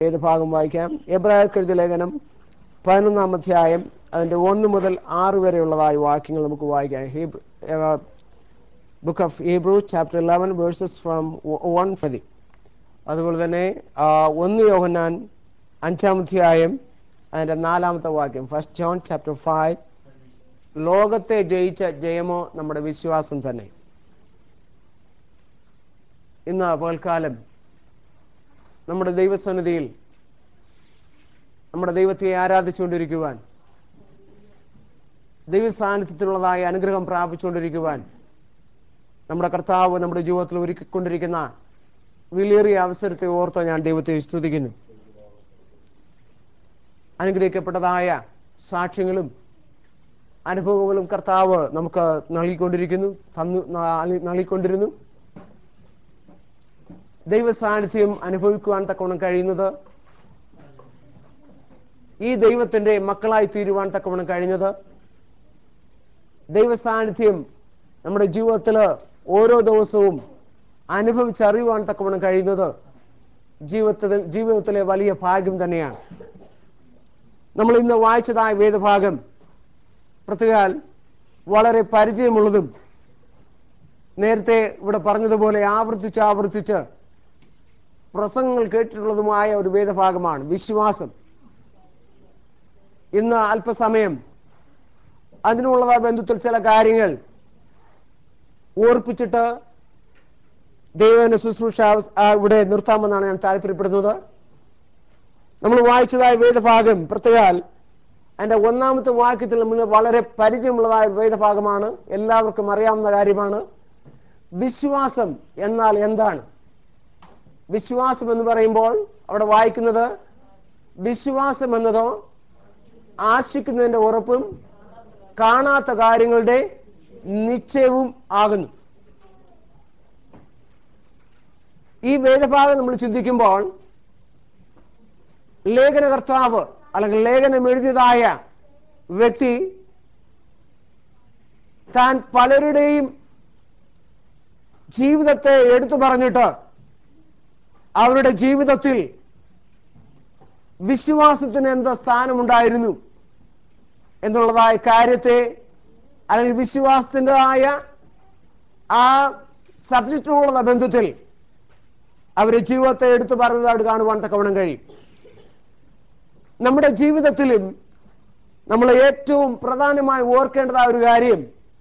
ഏത് ഭാഗം വായിക്കാം എബ്രാഹിം ലേഖനം പതിനൊന്നാം അധ്യായം അതിന്റെ ഒന്ന് മുതൽ ആറ് വരെയുള്ളതായ വാക്യങ്ങൾ നമുക്ക് വായിക്കാം book of Hebrew chapter eleven verses from one ഫതി അതുപോലെ തന്നെ ആ, ഒന്ന് യോഹന്നാൻ അഞ്ചാം അധ്യായം അതിന്റെ നാലാമത്തെ വാക്യം ഫസ്റ്റ് ജോൺ ചാപ്റ്റർ ഫൈവ് ലോകത്തെ ജയിച്ച ജയമോ നമ്മുടെ വിശ്വാസം തന്നെ ഇന്ന് പകൽക്കാലം നമ്മുടെ ദൈവസന്നിധിയിൽ നമ്മുടെ ദൈവത്തെ ആരാധിച്ചുകൊണ്ടിരിക്കുവാൻ ദൈവസാന്നിധ്യത്തിലുള്ളതായ അനുഗ്രഹം പ്രാപിച്ചുകൊണ്ടിരിക്കുവാൻ നമ്മുടെ കർത്താവ് നമ്മുടെ ജീവിതത്തിൽ ഒരുക്കിക്കൊണ്ടിരിക്കുന്ന വിലയേറിയ അവസരത്തെ ഓർത്ത് ഞാൻ ദൈവത്തെ സ്തുതിക്കുന്നു അനുഗ്രഹിക്കപ്പെട്ടതായ സാക്ഷ്യങ്ങളും അനുഭവങ്ങളും കർത്താവ് നമുക്ക് നൽകിക്കൊണ്ടിരിക്കുന്നു തന്നു നാ- നൽകിക്കൊണ്ടിരുന്നു ദൈവ സാന്നിധ്യം അനുഭവിക്കുവാൻ തക്കവണ്ണം കഴിയുന്നത് ഈ ദൈവത്തിന്റെ മക്കളായി തീരുവാൻ തക്കവണ്ണം കഴിഞ്ഞത് ദൈവ സാന്നിധ്യം നമ്മുടെ ജീവിതത്തിൽ ഓരോ ദിവസവും അനുഭവിച്ചറിയുവാൻ തക്കവണ്ണം കഴിയുന്നത് ജീവിതത്തിൽ ജീവിതത്തിലെ വലിയ ഭാഗ്യം തന്നെയാണ് നമ്മൾ ഇന്ന് വായിച്ചതായ വേദഭാഗം പ്രത്യേകാൽ വളരെ പരിചയമുള്ളതും നേരത്തെ ഇവിടെ പറഞ്ഞതുപോലെ ആവർത്തിച്ച് ആവർത്തിച്ച് പ്രസംഗങ്ങൾ കേട്ടിട്ടുള്ളതുമായ ഒരു വേദഭാഗമാണ് വിശ്വാസം ഇന്ന് അല്പസമയം അതിനുള്ള ബന്ധത്തിൽ ചില കാര്യങ്ങൾ ഓർപ്പിച്ചിട്ട് ദൈവന ശുശ്രൂഷ ആ, ഇവിടെ നിർത്താമെന്നാണ് ഞാൻ താല്പര്യപ്പെടുന്നത് നമ്മൾ വായിച്ചതായ വേദഭാഗം പ്രത്യേകാൽ അതിന്റെ ഒന്നാമത്തെ വാക്യത്തിൽ നമ്മൾ വളരെ പരിചയമുള്ളതായ വേദഭാഗമാണ് എല്ലാവർക്കും അറിയാവുന്ന കാര്യമാണ് വിശ്വാസം എന്നാൽ എന്താണ് വിശ്വാസം എന്ന് പറയുമ്പോൾ അവിടെ വായിക്കുന്നത് വിശ്വാസം എന്നതോ ആശിക്കുന്നതിന്റെ ഉറപ്പും കാണാത്ത കാര്യങ്ങളുടെ നിശ്ചയവും ആകുന്നു ഈ വേദഭാഗം നമ്മൾ ചിന്തിക്കുമ്പോൾ ലേഖനകർത്താവ് അല്ലെങ്കിൽ ലേഖനം എഴുതിയതായ വ്യക്തി താൻ പലരുടെയും ജീവിതത്തെ എടുത്തു പറഞ്ഞിട്ട് അവരുടെ ജീവിതത്തിൽ വിശ്വാസത്തിന് എന്താ സ്ഥാനമുണ്ടായിരുന്നു എന്നുള്ളതായ കാര്യത്തെ അല്ലെങ്കിൽ വിശ്വാസത്തിൻ്റെതായ ആ സബ്ജക്റ്റിനുള്ള ബന്ധത്തിൽ അവരുടെ ജീവിതത്തെ എടുത്തു പറഞ്ഞതായിട്ട് കാണുവാൻ തക്കവണ്ണം കഴിയും നമ്മുടെ ജീവിതത്തിലും നമ്മൾ ഏറ്റവും പ്രധാനമായി ഓർക്കേണ്ടതായ ഒരു കാര്യം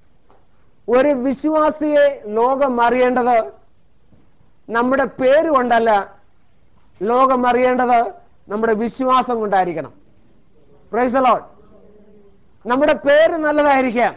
ഒരു വിശ്വാസിയെ ലോകം അറിയേണ്ടത് നമ്മുടെ പേര് കൊണ്ടല്ല ലോകം അറിയേണ്ടത് നമ്മുടെ വിശ്വാസം കൊണ്ടായിരിക്കണം പ്രൈസ് ലോഡ് നമ്മുടെ പേര് നല്ലതായിരിക്കാം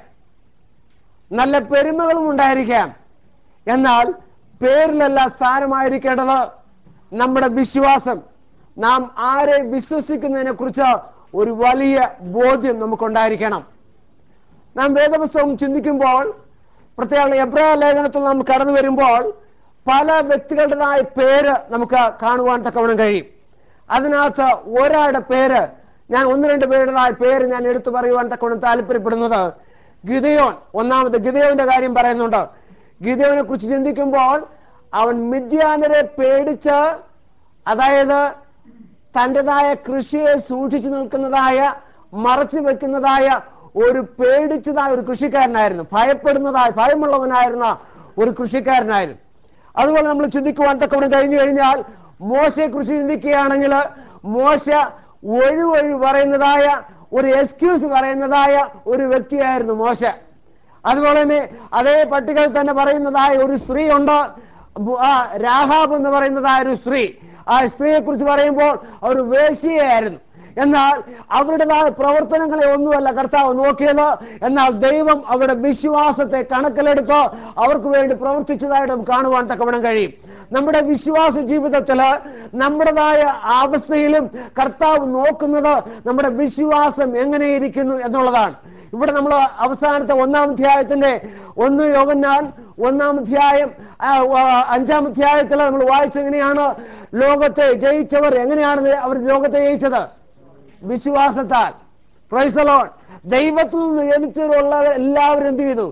നല്ല പെരുമകളും ഉണ്ടായിരിക്കാം എന്നാൽ പേരിലല്ല സ്ഥാനമായിരിക്കേണ്ടത് നമ്മുടെ വിശ്വാസം നാം ആരെ വിശ്വസിക്കുന്നതിനെ കുറിച്ച് ഒരു വലിയ ബോധ്യം നമുക്കുണ്ടായിരിക്കണം നാം വേദപുസ്തകം ചിന്തിക്കുമ്പോൾ പ്രത്യേക എബ്രാ ലേഖനത്തിൽ നാം കടന്നു വരുമ്പോൾ പല വ്യക്തികളുടേതായ പേര് നമുക്ക് കാണുവാൻ തക്കവണ്ണം കഴിയും അതിനകത്ത് ഒരാളുടെ പേര് ഞാൻ ഒന്ന് രണ്ട് പേരുടേതായ പേര് ഞാൻ എടുത്തു പറയുവാൻ തക്കവണ്ണം താല്പര്യപ്പെടുന്നത് ഗിതയോൻ ഒന്നാമത് ഗിതയോന്റെ കാര്യം പറയുന്നുണ്ട് ഗിതയോനെ കുറിച്ച് ചിന്തിക്കുമ്പോൾ അവൻ മിഥ്യാനരെ പേടിച്ച് അതായത് തൻ്റെതായ കൃഷിയെ സൂക്ഷിച്ചു നിൽക്കുന്നതായ മറച്ചു വെക്കുന്നതായ ഒരു പേടിച്ചതായ ഒരു കൃഷിക്കാരനായിരുന്നു ഭയപ്പെടുന്നതായ ഭയമുള്ളവനായിരുന്ന ഒരു കൃഷിക്കാരനായിരുന്നു അതുപോലെ നമ്മൾ ചിന്തിക്കുവാൻ തക്കവണ്ണം കഴിഞ്ഞു കഴിഞ്ഞാൽ മോശയെ കുറിച്ച് ചിന്തിക്കുകയാണെങ്കിൽ മോശ ഒഴി ഒഴി പറയുന്നതായ ഒരു എക്സ്ക്യൂസ് പറയുന്നതായ ഒരു വ്യക്തിയായിരുന്നു മോശ അതുപോലെ തന്നെ അതേ പട്ടികയിൽ തന്നെ പറയുന്നതായ ഒരു സ്ത്രീ ഉണ്ട് ആ രാഹാബ് എന്ന് പറയുന്നതായ ഒരു സ്ത്രീ ആ സ്ത്രീയെ കുറിച്ച് പറയുമ്പോൾ ഒരു വേശ്യയായിരുന്നു എന്നാൽ അവരുടേതായ പ്രവർത്തനങ്ങളെ ഒന്നുമല്ല കർത്താവ് നോക്കിയത് എന്നാൽ ദൈവം അവരുടെ വിശ്വാസത്തെ കണക്കിലെടുത്ത് അവർക്ക് വേണ്ടി പ്രവർത്തിച്ചതായിട്ട് നമുക്ക് കാണുവാൻ തക്കവണ്ണം കഴിയും നമ്മുടെ വിശ്വാസ ജീവിതത്തില് നമ്മുടേതായ അവസ്ഥയിലും കർത്താവ് നോക്കുന്നത് നമ്മുടെ വിശ്വാസം എങ്ങനെയിരിക്കുന്നു എന്നുള്ളതാണ് ഇവിടെ നമ്മൾ അവസാനത്തെ ഒന്നാം അധ്യായത്തിന്റെ ഒന്ന് യോഗന്നാൻ ഒന്നാം അധ്യായം ആ, ആ, അഞ്ചാം അധ്യായത്തിൽ നമ്മൾ വായിച്ചത് എങ്ങനെയാണ് ലോകത്തെ ജയിച്ചവർ എങ്ങനെയാണ് അവർ ലോകത്തെ ജയിച്ചത് വിശ്വാസത്താൽ പ്രൈസലോൺ ദൈവത്തിൽ നിന്ന് ജനിച്ചിട്ടുള്ളവർ എല്ലാവരും എന്ത് ചെയ്തു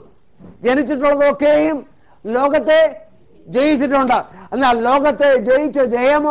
ജനിച്ചിട്ടുള്ളതൊക്കെയും ലോകത്തെ ജയിച്ചിട്ടുണ്ട് എന്നാൽ ലോകത്തെ ജയിച്ച ജയമോ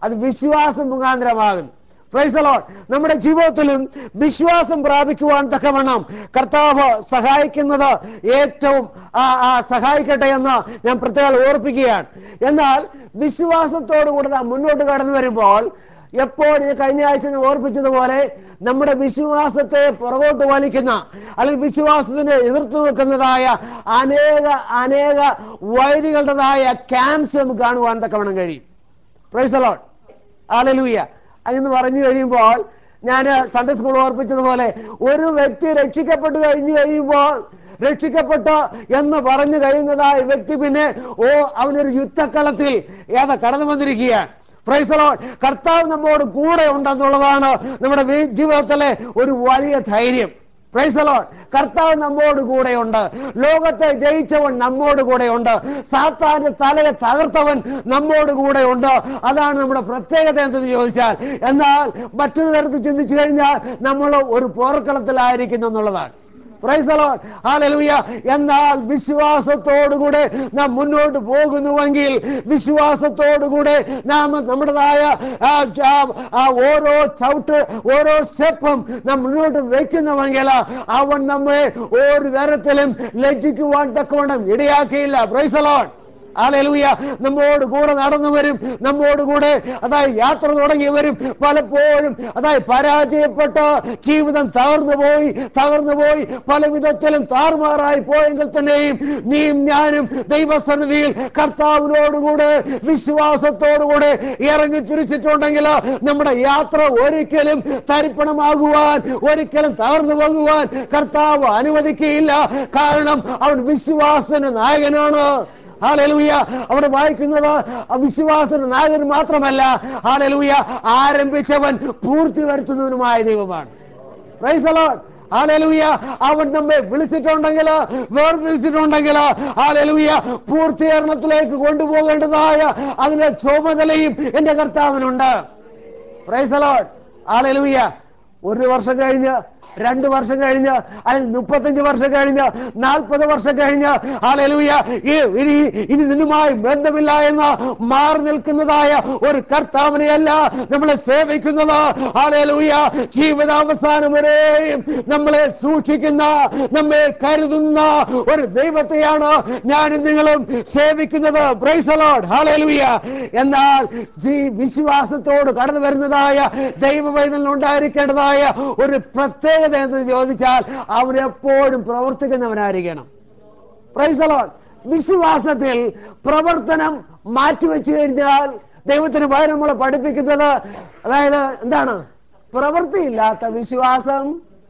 അത് വിശ്വാസം മുഖാന്തരമാകുന്നു Praise the Lord. നമ്മുടെ ജീവിതത്തിലും വിശ്വാസം പ്രാപിക്കുവാൻ തക്കവണ്ണം കർത്താവ് സഹായിക്കുന്നത് ഏറ്റവും ആ, ആ, സഹായിക്കട്ടെ എന്ന് ഞാൻ പ്രത്യേകം ഓർപ്പിക്കുകയാണ് എന്നാൽ വിശ്വാസത്തോടുകൂടി നാം മുന്നോട്ട് കടന്നു വരുമ്പോൾ എപ്പോൾ ഈ കഴിഞ്ഞ ആഴ്ച ഞാൻ ഓർപ്പിച്ചതുപോലെ നമ്മുടെ വിശ്വാസത്തെ പുറകോട്ട് വലിക്കുന്ന അല്ലെങ്കിൽ വിശ്വാസത്തിനെ എതിർത്ത് നിൽക്കുന്നതായ അനേക അനേക വൈദികളുടേതായ ക്യാമ്പ്സ് നമുക്ക് കാണുവാൻ തക്കവണ്ണം കഴിയും പ്രൈസ് ലോഡ് ആലലൂയ എന്ന് പറഞ്ഞു കഴിയുമ്പോൾ ഞാൻ സൺഡേ സ്കൂൾ ഓർപ്പിച്ചതുപോലെ ഒരു വ്യക്തി രക്ഷിക്കപ്പെട്ടു കഴിഞ്ഞു കഴിയുമ്പോൾ രക്ഷിക്കപ്പെട്ടു എന്ന് പറഞ്ഞു കഴിയുന്നതായ വ്യക്തി പിന്നെ ഓ അവനൊരു യുദ്ധക്കളത്തിൽ ഏതാ കടന്നു വന്നിരിക്കുകയാണ് പ്രൈസ് ലോഡ് കർത്താവ് നമ്മോട് കൂടെ ഉണ്ടെന്നുള്ളതാണ് നമ്മുടെ വി- ജീവിതത്തിലെ ഒരു വലിയ ധൈര്യം പ്രൈസ് ലോഡ് കർത്താവ് നമ്മോട് കൂടെയുണ്ട് ലോകത്തെ ജയിച്ചവൻ നമ്മോട് കൂടെയുണ്ട് സാത്താന്റെ തലയെ തകർത്തവൻ നമ്മോട് കൂടെയുണ്ട് അതാണ് നമ്മുടെ പ്രത്യേകത എന്തെന്ന് ചോദിച്ചാൽ എന്നാൽ മറ്റൊരു തരത്തിൽ ചിന്തിച്ചു കഴിഞ്ഞാൽ നമ്മൾ ഒരു പോർക്കളത്തിലായിരിക്കുന്നു എന്നുള്ളതാണ് Praise the Lord. Hallelujah. എന്നാൽ വിശ്വാസത്തോടുകൂടെ നാം മുന്നോട്ട് പോകുന്നുവെങ്കിൽ വിശ്വാസത്തോടുകൂടെ നാം നമ്മുടേതായ ആ, ആ, ആ ഓരോ ചവിട്ട് ഓരോ സ്റ്റെപ്പും നാം മുന്നോട്ട് വെക്കുന്നുവെങ്കിൽ അവൻ നമ്മെ ഒരു തരത്തിലും ലജ്ജിക്കുവാൻ തക്കവണ്ണം ഇടയാക്കിയില്ല പ്രൈസ് the Lord. ആലലൂയ നമ്മോട് കൂടെ നടന്നു വരും നമ്മോട് കൂടെ അതായത് യാത്ര തുടങ്ങിയവരും പലപ്പോഴും അതായത് പരാജയപ്പെട്ട് ജീവിതം തകർന്നു പോയി തകർന്നു പോയി പല വിധത്തിലും താറുമാറായി പോയെങ്കിൽ തന്നെയും നീയും ഞാനും ദൈവസന്നിധിയിൽ കർത്താവിനോടുകൂടെ വിശ്വാസത്തോടുകൂടെ ഇറങ്ങി തിരിച്ചിട്ടുണ്ടെങ്കിൽ നമ്മുടെ യാത്ര ഒരിക്കലും തരിപ്പണമാകുവാൻ ഒരിക്കലും തകർന്നു പോകുവാൻ കർത്താവ് അനുവദിക്കുകയില്ല കാരണം അവൻ വിശ്വാസത്തിന്റെ നായകനാണ് ഹാലലൂയ അവിടെ വായിക്കുന്നത് വിശ്വാസത്തിന്റെ നായകൻ മാത്രമല്ല ഹാലലൂയ ആരംഭിച്ചവൻ പൂർത്തി വരുത്തുന്നവനുമായ ദൈവമാണ് Praise the Lord. ഹാലലൂയ അവൻ നമ്മെ വിളിച്ചിട്ടുണ്ടെങ്കിൽ വേർതിരിച്ചിട്ടുണ്ടെങ്കിൽ ഹാലലൂയ പൂർത്തീകരണത്തിലേക്ക് കൊണ്ടുപോകേണ്ടതായ അതിന്റെ ചുമതലയും എന്റെ കർത്താവിനുണ്ട് പ്രൈസ് the Lord. ഹാലലൂയ ഒരു വർഷം കഴിഞ്ഞ് രണ്ട് വർഷം കഴിഞ്ഞ് അല്ലെങ്കിൽ മുപ്പത്തഞ്ച് വർഷം കഴിഞ്ഞ് നാൽപ്പത് വർഷം കഴിഞ്ഞ് ഹാലലൂയ ഈ ഇനി ഇനി നിന്നുമായി ബന്ധമില്ല എന്ന് മാറി നിൽക്കുന്നതായ ഒരു കർത്താവിനെയല്ല നമ്മളെ സേവിക്കുന്നത് ഹാലലൂയ ജീവിതാവസാനം വരെയും നമ്മളെ സൂക്ഷിക്കുന്ന നമ്മെ കരുതുന്ന ഒരു ദൈവത്തെയാണ് ഞാനും നിങ്ങളും സേവിക്കുന്നത് പ്രൈസ് ലോഡ് ഹാലലൂയ എന്നാൽ ഈ വിശ്വാസത്തോട് കടന്നു വരുന്നതായ ദൈവവൈതലിനുണ്ടായിരിക്കേണ്ടതായ ഒരു പ്രത്യേകത എന്ന് ചോദിച്ചാൽ അവൻ എപ്പോഴും പ്രവർത്തിക്കുന്നവനായിരിക്കണം പ്രൈസ് ലോഡ് വിശ്വാസത്തിൽ പ്രവർത്തനം മാറ്റിവെച്ചു കഴിഞ്ഞാൽ ദൈവത്തിന് പകരം നമ്മളെ പഠിപ്പിക്കുന്നത് അതായത് എന്താണ് പ്രവൃത്തിയില്ലാത്ത വിശ്വാസം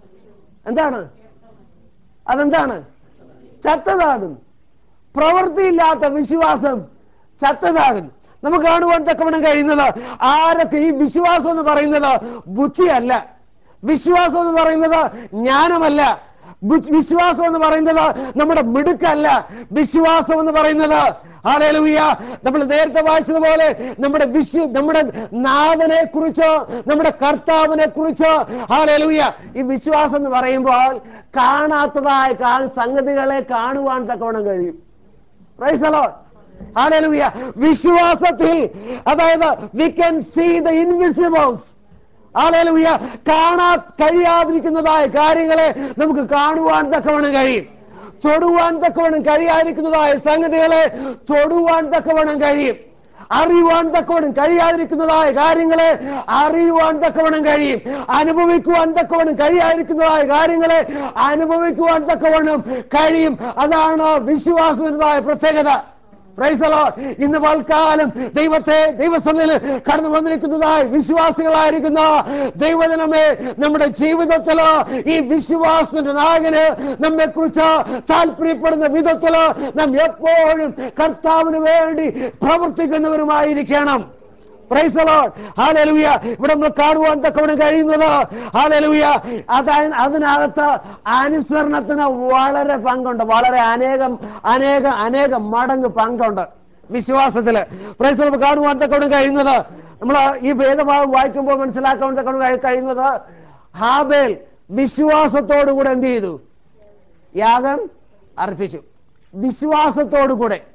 എന്താണ് അതെന്താണ് ചത്തതാകുന്നു പ്രവൃത്തിയില്ലാത്ത വിശ്വാസം ചത്തതാകുന്നു നമുക്ക് കാണുവാൻ തക്കവണ്ണം കഴിയുന്നത് ആരൊക്കെ ഈ വിശ്വാസം എന്ന് പറയുന്നത് ബുദ്ധിയല്ല വിശ്വാസം എന്ന് പറയുന്നത് ജ്ഞാനമല്ല ബു- വിശ്വാസം എന്ന് പറയുന്നത് നമ്മുടെ മിടുക്കല്ല വിശ്വാസം എന്ന് പറയുന്നത് ഹാലേലൂയ നമ്മൾ നേരത്തെ വായിച്ചതുപോലെ നമ്മുടെ വിശ്വ നമ്മുടെ നാഥനെ കുറിച്ച് നമ്മുടെ കർത്താവിനെ കുറിച്ച് ഹാലേലൂയ ഈ വിശ്വാസം എന്ന് പറയുമ്പോൾ കാണാത്തതായ കാ- സംഗതികളെ കാണുവാൻ തക്കവണ്ണം കഴിയും Praise the Lord. Hallelujah. വിശ്വാസത്തിൽ അതായത് we can see the invisibles hallelujah കാണാ കഴിയാതിരിക്കുന്നതായ കാര്യങ്ങളെ നമുക്ക് കാണുവാൻ തക്കവണ്ണം കഴിയും തൊടുവാൻ തക്കവണ്ണം കഴിയാതിരിക്കുന്നതായ സംഗതികളെ തൊടുവാൻ തക്കവണ്ണം കഴിയും അറിയുവാൻ തക്കവണ്ണം കഴിയാതിരിക്കുന്നതായ കാര്യങ്ങളെ അറിയുവാൻ തക്കവണ്ണം കഴിയും അനുഭവിക്കുവാൻ തക്കവണ്ണം കഴിയാതിരിക്കുന്നതായ കാര്യങ്ങളെ അനുഭവിക്കുവാൻ തക്കവണ്ണം കഴിയും അതാണ് വിശ്വാസത്തിൻ്റെതായ പ്രത്യേകത Praise the Lord. ഇന്ന് പൽക്കാലം ദൈവത്തെ ദൈവസന്നിധിയിൽ കടന്നു വന്നിരിക്കുന്നതായ വിശ്വാസികളായിരിക്കുന്ന ദൈവജനമേ നമ്മുടെ ജീവിതത്തില് ഈ വിശ്വാസത്തിന്റെ നായകന് നമ്മെ കുറിച്ച് താല്പര്യപ്പെടുന്ന വിധത്തില് നാം എപ്പോഴും കർത്താവിന് വേണ്ടി പ്രവർത്തിക്കുന്നവരുമായിരിക്കണം Praise the Lord. Hallelujah. ഇവിടെ നമ്മൾ കാണുവാൻ തക്കവണ്ണം കഴിയുന്നത് ഹാലലൂയ അതായത് അതിനകത്ത് അനുസരണത്തിന് വളരെ പങ്കുണ്ട് വളരെ അനേകം അനേക അനേകം മടങ്ങ് പങ്കുണ്ട് വിശ്വാസത്തില് പ്രൈസ് നമുക്ക് കാണുവാൻ തക്കവണ്ണം കഴിയുന്നത് നമ്മൾ ഈ ഭേദഭാവം വായിക്കുമ്പോൾ മനസ്സിലാക്കാൻ തക്കവണ്ണം കഴി- കഴിയുന്നത് ഹാബേൽ വിശ്വാസത്തോടുകൂടെ എന്ത് ചെയ്തു യാഗം അർപ്പിച്ചു വിശ്വാസത്തോടുകൂടെ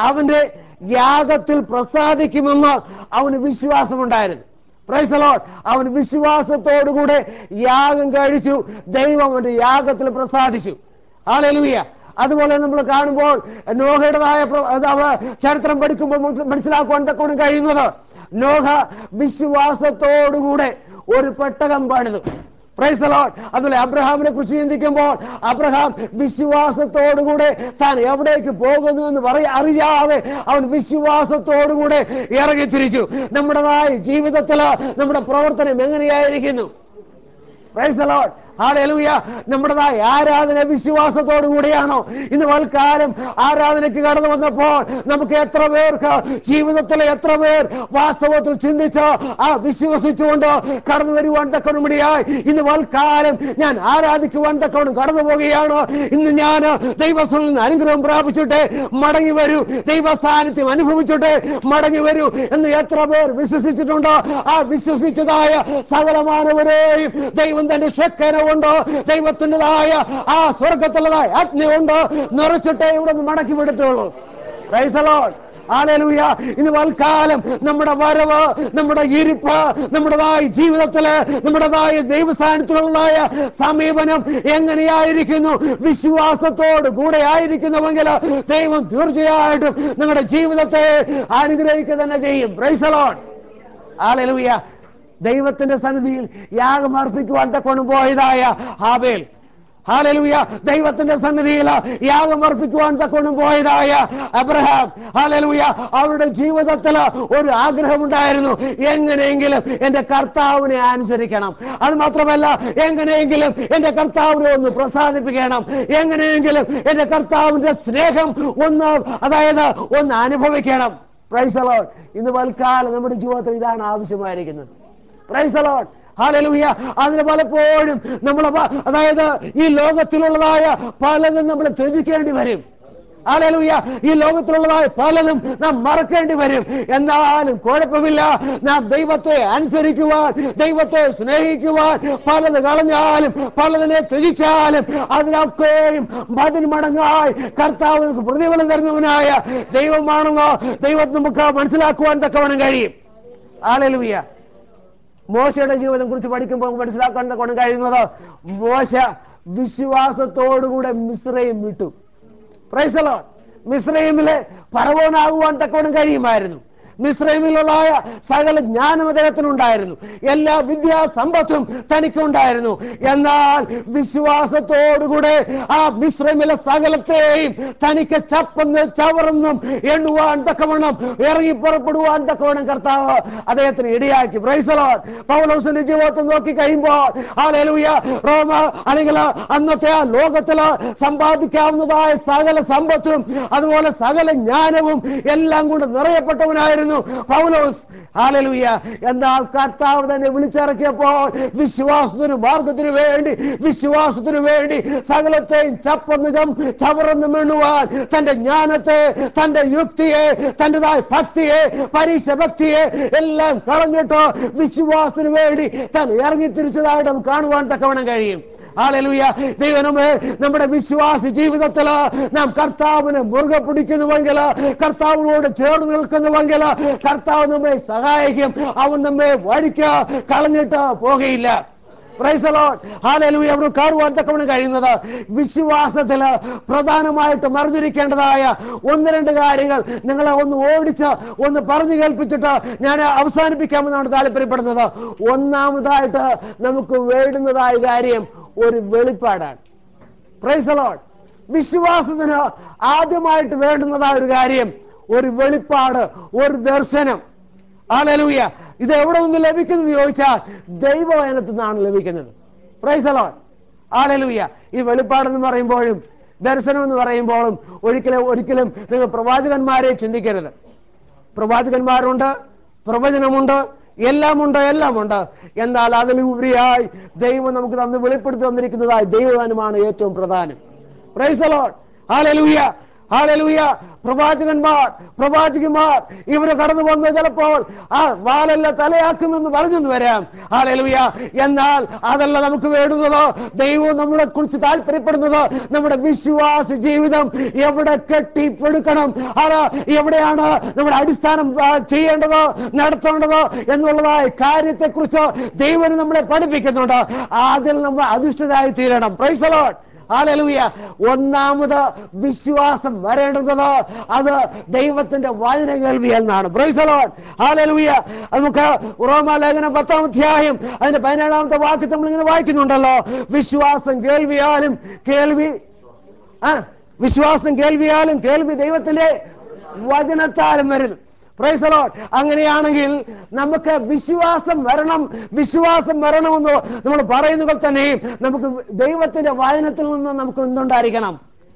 അവന്റെ യാഗത്തിൽ പ്രസാദിക്കുമെന്ന് അവന് വിശ്വാസമുണ്ടായിരുന്നു Praise the Lord. അവൻ വിശ്വാസത്തോടുകൂടെ യാഗം കഴിച്ചു ദൈവം അവന്റെ യാഗത്തിൽ പ്രസാദിച്ചു ആലലുവിയ അതുപോലെ നമ്മൾ കാണുമ്പോൾ നോഹയുടേതായ പ്ര- അത് അവ ചരിത്രം പഠിക്കുമ്പോൾ നമുക്ക് മനസ്സിലാക്കുവാൻ തക്കോണം കഴിയുന്നത് നോഹ വിശ്വാസത്തോടുകൂടെ ഒരു പെട്ടകം പണിതു പ്രൈസ് ലോഡ് അതുപോലെ അബ്രഹാമിനെ കുറിച്ച് ചിന്തിക്കുമ്പോൾ അബ്രഹാം വിശ്വാസത്തോടുകൂടെ താൻ എവിടേക്ക് പോകുന്നു എന്ന് പറയ അറിയാതെ അവൻ വിശ്വാസത്തോടുകൂടെ ഇറങ്ങി തിരിച്ചു നമ്മുടേതായ ജീവിതത്തിൽ നമ്മുടെ പ്രവർത്തനം എങ്ങനെയായിരിക്കുന്നു പ്രൈസ് the Lord. Hallelujah. നമ്മുടേതായ ആരാധന വിശ്വാസത്തോടു കൂടിയാണോ ഇന്ന് വൽക്കാലം ആരാധനയ്ക്ക് കടന്നു വന്നപ്പോൾ നമുക്ക് എത്ര പേർക്ക് ജീവിതത്തിൽ എത്ര പേർ വാസ്തവത്തിൽ ചിന്തിച്ച് ആ വിശ്വസിച്ചുകൊണ്ട് കടന്നു വരുവാൻ തക്കണമിടിയായി ഇന്ന് വൽക്കാലം ഞാൻ ആരാധിക്കുവാൻ തക്കവണ്ണം കടന്നു പോവുകയാണ് ഇന്ന് ഞാൻ ദൈവസ്ഥലിൽ നിന്ന് അനുഗ്രഹം പ്രാപിച്ചിട്ട് മടങ്ങി വരൂ ദൈവ സാന്നിധ്യം അനുഭവിച്ചിട്ട് മടങ്ങി വരൂ എന്ന് എത്ര പേർ വിശ്വസിച്ചിട്ടുണ്ടോ ആ വിശ്വസിച്ചതായ സകലമാനവരെയും ദൈവം തന്റെ ശക്കന കൊണ്ട് ദൈവത്തിൻ്റെതായ ആ സ്വർഗത്തിലുള്ളതായ അഗ്നി കൊണ്ട് നിറച്ചിട്ടേ ഇവിടെ നിന്ന് മടക്കി വിടത്തുള്ളൂ Praise the Lord. Hallelujah. ഇന്ന് വൽക്കാലം നമ്മുടെ വരവ് നമ്മുടെ ഇരിപ്പ് നമ്മുടേതായ ജീവിതത്തില് നമ്മുടേതായ ദൈവസ്ഥാനത്തിലുള്ളതായ സമീപനം എങ്ങനെയായിരിക്കുന്നു വിശ്വാസത്തോട് കൂടെ ആയിരിക്കുന്നുവെങ്കിൽ ദൈവം തീർച്ചയായിട്ടും നിങ്ങളുടെ ജീവിതത്തെ അനുഗ്രഹിക്കുക തന്നെ ചെയ്യും പ്രൈസലോൺ ആലലുയ ദൈവത്തിന്റെ സന്നിധിയിൽ യാഗം അർപ്പിക്കുവാൻ തക്കൊണ്ട് പോയതായ ഹാബേൽ ഹാലലുയ ദൈവത്തിന്റെ സന്നിധിയിൽ യാഗം അർപ്പിക്കുവാൻ തക്കൊണ്ടും പോയതായ അബ്രഹാം ഹാലലുയ അവരുടെ ജീവിതത്തിൽ ഒരു ആഗ്രഹമുണ്ടായിരുന്നു എങ്ങനെയെങ്കിലും എന്റെ കർത്താവിനെ അനുസരിക്കണം അത് മാത്രമല്ല എങ്ങനെയെങ്കിലും എന്റെ കർത്താവിനെ ഒന്ന് പ്രസാദിപ്പിക്കണം എങ്ങനെയെങ്കിലും എന്റെ കർത്താവിന്റെ സ്നേഹം ഒന്ന് അതായത് ഒന്ന് അനുഭവിക്കണം പ്രൈസ് അലോട്ട് ഇന്ന് വൽക്കാലം നമ്മുടെ ജീവിതത്തിൽ ഇതാണ് ആവശ്യമായിരിക്കുന്നത് പ്രൈസ് അലോട്ട് ഹാലലുയ അതിന് പലപ്പോഴും നമ്മൾ അതായത് ഈ ലോകത്തിലുള്ളതായ പലതും നമ്മൾ ത്യജിക്കേണ്ടി വരും ഹാലലുയ ഈ ലോകത്തിലുള്ളതായ പലതും നാം മറക്കേണ്ടി വരും എന്നാലും കുഴപ്പമില്ല നാം ദൈവത്തെ അനുസരിക്കുവാൻ ദൈവത്തെ സ്നേഹിക്കുവാൻ പലത് കളഞ്ഞാലും പലതിനെ ത്യജിച്ചാലും അതിനൊക്കെയും പതിന് മടങ്ങായി കർത്താവ് നമുക്ക് പ്രതിഫലം തരുന്നവനായ ദൈവമാണെന്നോ ദൈവം നമുക്ക് മനസ്സിലാക്കുവാൻ തക്കവണ്ണം കഴിയും ഹാലലുയ മോശയുടെ ജീവിതം കുറിച്ച് പഠിക്കുമ്പോൾ നമുക്ക് മനസ്സിലാക്കാൻ കൊണ്ട് കഴിയുന്നത് മോശ വിശ്വാസത്തോടുകൂടെ മിശ്രയും വിട്ടു പ്രൈസലോ മിശ്രൈമിലെ പറവോനാകുവാൻ തക്കവണ്ണം കഴിയുമായിരുന്നു മിശ്രൈമിലുള്ളതായ സകല ജ്ഞാനം അദ്ദേഹത്തിനുണ്ടായിരുന്നു എല്ലാ വിദ്യാസമ്പത്തും തനിക്കുണ്ടായിരുന്നു എന്നാൽ വിശ്വാസത്തോടുകൂടെ ആ മിശ്രമിലെ സകലത്തെയും തനിക്ക് ചപ്പന്ന് ചവറെന്നും എണ്ണുവാൻ തക്കവണ്ണം ഇറങ്ങി പുറപ്പെടുവാൻ തക്കവണ്ണം കർത്താവ് അദ്ദേഹത്തിന് ഇടയാക്കി പ്രൈസലോൺ പൗലോസിന്റെ ജീവിതത്തിൽ നോക്കി കഴിയുമ്പോൾ ഹാലൂയ റോമ അല്ലെങ്കിൽ അന്നത്തെ ആ ലോകത്തില് സമ്പാദിക്കാവുന്നതായ സകല സമ്പത്തും അതുപോലെ സകല ജ്ഞാനവും എല്ലാം കൊണ്ട് നിറയപ്പെട്ടവനായിരുന്നു പൗലോസ് ഹാലലുയ എന്നാൽ കർത്താവ് തന്നെ വിളിച്ചിറക്കിയപ്പോൾ വിശ്വാസത്തിന് മാർഗത്തിന് വേണ്ടി വിശ്വാസത്തിന് വേണ്ടി സകലത്തെയും ചപ്പന്ന് ചവറന്ന് വീണുവാൻ തന്റെ ജ്ഞാനത്തെ തന്റെ യുക്തിയെ തന്റേതായ ഭക്തിയെ പരീക്ഷ ഭക്തിയെ എല്ലാം കളഞ്ഞിട്ട് വിശ്വാസത്തിന് വേണ്ടി താൻ ഇറങ്ങി തിരിച്ചതായിട്ട് നമുക്ക് കാണുവാൻ തക്കവണ്ണം കഴിയും ഹാലലുയ ദൈവനമേ നമ്മുടെ വിശ്വാസ ജീവിതത്തിൽ നാം കർത്താവിനെ മുറുകെ പിടിക്കുന്നുവെങ്കിൽ കർത്താവിനോട് ചേർന്ന് നിൽക്കുന്നുവെങ്കിൽ കർത്താവ് നമ്മെ സഹായിക്കും അവൻ നമ്മെ വഴിക്ക് കളഞ്ഞിട്ട് പോകുകയില്ല ഹാലലുയ അവിടെ കാണുവാൻ തക്കവണ്ണം കഴിയുന്നത് വിശ്വാസത്തിൽ പ്രധാനമായിട്ടും അറിഞ്ഞിരിക്കേണ്ടതായ ഒന്ന് രണ്ട് കാര്യങ്ങൾ നിങ്ങളെ ഒന്ന് ഓടിച്ച് ഒന്ന് പറഞ്ഞു കേൾപ്പിച്ചിട്ട് ഞാൻ അവസാനിപ്പിക്കാമെന്നാണ് താല്പര്യപ്പെടുന്നത് ഒന്നാമതായിട്ട് നമുക്ക് വേണ്ടുന്നതായ കാര്യം ഒരു വെളിപ്പാടാണ് പ്രൈസലോൺ വിശ്വാസത്തിന് ആദ്യമായിട്ട് വേണ്ടുന്നതായ ഒരു കാര്യം ഒരു വെളിപ്പാട് ഒരു ദർശനം ആലലൂയ ഇത് എവിടെ നിന്ന് ലഭിക്കുന്നത് ചോദിച്ചാൽ ദൈവവചനത്തിൽ നിന്നാണ് ലഭിക്കുന്നത് പ്രൈസലോൺ ആലലൂയ ഈ വെളിപ്പാടെന്ന് പറയുമ്പോഴും ദർശനം എന്ന് പറയുമ്പോഴും ഒരിക്കലും ഒരിക്കലും നിങ്ങൾ പ്രവാചകന്മാരെ ചിന്തിക്കരുത് പ്രവാചകന്മാരുണ്ട് പ്രവചനമുണ്ട് എല്ലാമുണ്ട് എല്ലാമുണ്ട് എന്നാൽ അതിലുപരിയായി ദൈവം നമുക്ക് തന്ന് വെളിപ്പെടുത്തി തന്നിരിക്കുന്നതായി ദൈവദാനമാണ് ഏറ്റവും പ്രധാനം പ്രൈസ് ലോഡ് ഹാലലൂയ ഹാലലൂയ പ്രവാചകന്മാർ പ്രവാചകന്മാർ ഇവര് കടന്നു വന്ന് ചിലപ്പോൾ ആ വാലല്ല തലയാക്കുമെന്ന് പറഞ്ഞെന്ന് വരാം ഹാലലൂയ എന്നാൽ അതല്ല നമുക്ക് വേണ്ടുന്നത് ദൈവം നമ്മളെ കുറിച്ച് താല്പര്യപ്പെടുന്നത് നമ്മുടെ വിശ്വാസ ജീവിതം എവിടെ കെട്ടിപ്പടുക്കണം അത് എവിടെയാണ് നമ്മുടെ അടിസ്ഥാനം ആ, ചെയ്യേണ്ടത് നടത്തേണ്ടത് എന്നുള്ളതായ കാര്യത്തെക്കുറിച്ച് ദൈവം നമ്മളെ പഠിപ്പിക്കുന്നുണ്ട് അതിൽ നമ്മൾ അധിഷ്ഠിതരായി തീരണം പ്രൈസലോട്ട് ഹാലലൂയ ഒന്നാമത് വിശ്വാസം വരേണ്ടുന്നത് അത് ദൈവത്തിന്റെ വായന കേൾവി എന്നാണ് പ്രൈസലോൺ ഹാലലൂയ നമുക്ക് റോമാലേഖനം പത്താം അധ്യായം അതിന്റെ പതിനേഴാമത്തെ വാക്യത്തിൽ നമ്മൾ ഇങ്ങനെ വായിക്കുന്നുണ്ടല്ലോ വിശ്വാസം കേൾവിയാലും കേൾവി ആ വിശ്വാസം കേൾവിയാലും കേൾവി ദൈവത്തിന്റെ വചനത്താലും വരുന്നു Praise the Lord. അങ്ങനെയാണെങ്കിൽ നമുക്ക് വിശ്വാസം വരണം വിശ്വാസം വരണമെന്ന് നമ്മൾ പറയുന്നതിൽ തന്നെയും നമുക്ക് ദൈവത്തിന്റെ വായനത്തിൽ നിന്ന് നമുക്ക് എന്തുണ്ടായിരിക്കണം